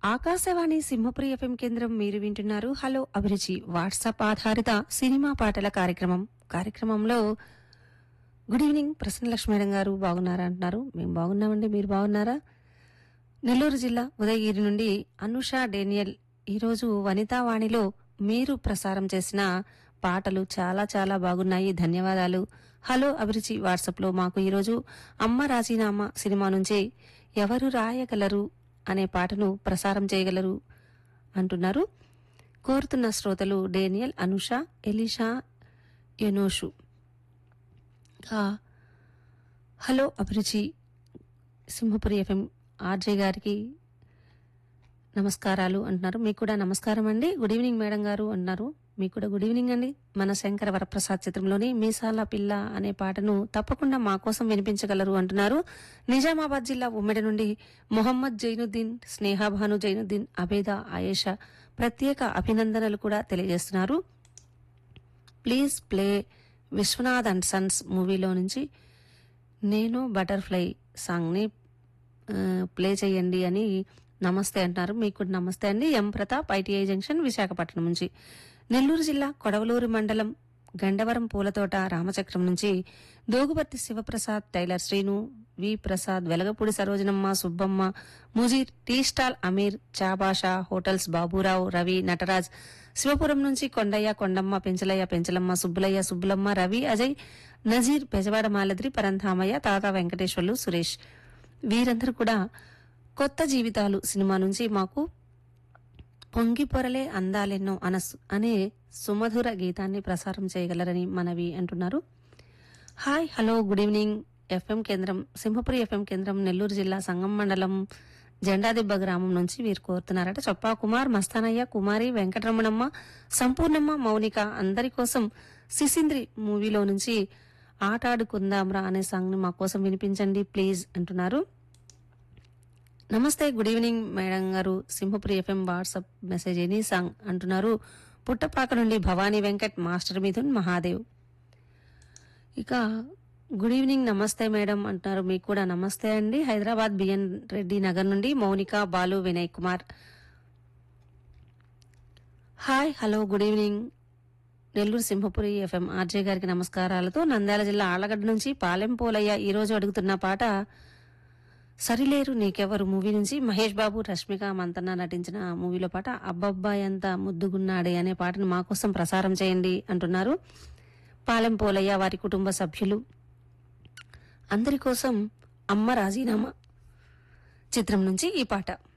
Akashvani Simhapuri FM కేంద్రం మీరు వింటున్నారు హలో అభిరుచి వాట్సాప్ ఆధారిత సినిమా పాటల కార్యక్రమం కార్యక్రమంలో గుడ్ ఈవినింగ్ ప్రసన్నలక్ష్మి మేడం గారు బాగున్నారా అంటున్నారు మేము బాగున్నామండి మీరు బాగున్నారా నెల్లూరు జిల్లా ఉదయగిరి నుండి అనుష డేనియల్ ఈరోజు వనితావాణిలో మీరు ప్రసారం చేసిన పాటలు చాలా చాలా బాగున్నాయి ధన్యవాదాలు హలో అభిరుచి వాట్సాప్లో మాకు ఈరోజు అమ్మ రాజీనామా సినిమా నుంచి ఎవరు రాయగలరు అనే పాటను ప్రసారం చేయగలరు అంటున్నారు కోరుతున్న శ్రోతలు డేనియల్ అనుష ఎలిషా ఎనోషు ఇంకా హలో అభిరుచి సింహపురి ఎఫ్ఎం ఆర్జే గారికి నమస్కారాలు అంటున్నారు మీకు కూడా నమస్కారం అండి గుడ్ ఈవినింగ్ మేడం గారు అంటున్నారు మీకు కూడా గుడ్ ఈవినింగ్ అండి మన శంకర వరప్రసాద్ చిత్రంలోని మీసాల పిల్ల అనే పాటను తప్పకుండా మా కోసం వినిపించగలరు అంటున్నారు నిజామాబాద్ జిల్లా ఉమ్మెడి నుండి మొహమ్మద్ జైనుద్దీన్ స్నేహాభాను జైనుద్దీన్ అబేద ఆయేషా ప్రత్యేక అభినందనలు కూడా తెలియజేస్తున్నారు please play Vishwanath and sons మూవీలో నుంచి నేను బటర్ఫ్లై సాంగ్ని ఆ, ప్లే చేయండి అని నమస్తే అంటున్నారు మీకు కూడా నమస్తే అండి M Pratap ITI junction Visakhapatnam నుంచి నెల్లూరు జిల్లా కొడవలూరు మండలం గండవరం పూలతోట రామచక్రం నుంచి Doguparthi Sivaprasad tailor Srinu V Prasad Velagapudi Sarojanamma Subbamma Mujeer tea stall Ameer Chabasha hotels Baburao Ravi Nataraj Sivapuram నుంచి కొండయ్య కొండమ్మ పెంచలయ్య పెంచలమ్మ సుబ్బులయ్య సుబ్బులమ్మ రవి అజయ్ నజీర్ పెజవాడ మాలద్రి పరంధామయ్య తాత వెంకటేశ్వర్లు సురేష్ వీరందరూ కూడా కొత్త జీవితాలు సినిమా నుంచి మాకు పొంగి పొరలే అందాలెన్నో అనసు అనే సుమధుర గీతాన్ని ప్రసారం చేయగలరని మనవి అంటున్నారు hi hello good evening FM కేంద్రం సింహపురి ఎఫ్ఎం కేంద్రం నెల్లూరు జిల్లా సంగం మండలం జెండాదిబ్బ గ్రామం నుంచి వీరు కోరుతున్నారట చొప్పా కుమార్ మస్తానయ్య కుమారి వెంకటరమణమ్మ సంపూర్ణమ్మ మౌనిక అందరి కోసం సిసింద్రి మూవీలో నుంచి ఆటాడుకుందాంరా అనే సాంగ్ ని మా కోసం వినిపించండి ప్లీజ్ అంటున్నారు నమస్తే గుడ్ ఈవినింగ్ మేడం గారు Simhapuri FM WhatsApp message any song అంటున్నారు పుట్టపాక నుండి భవానీ వెంకట్ మాస్టర్ మిథున్ మహాదేవ్ ఇక గుడ్ ఈవినింగ్ నమస్తే మేడం అంటున్నారు మీకు కూడా నమస్తే అండి హైదరాబాద్ బిఎన్ రెడ్డి నగర్ నుండి Mounika Balu Vinay Kumar hi hello good evening Nellore Simhapuri FM RJ గారికి నమస్కారాలతో నంద్యాల జిల్లా ఆళ్లగడ్డ నుంచి పాలెం పోలయ్య ఈ రోజు అడుగుతున్న పాట సరిలేరు నీకెవరు మూవీ నుంచి మహేష్ బాబు రష్మిక మంతన్న నటించిన మూవీలో పాట అబ్బబ్బాయ్ ఎంత ముద్దుగున్నాడే అనే పాటను మా కోసం ప్రసారం చేయండి అంటున్నారు పాలెం పోలయ్య వారి కుటుంబ సభ్యులు అందరి కోసం అమ్మ రాజీనామా చిత్రం నుంచి ఈ పాట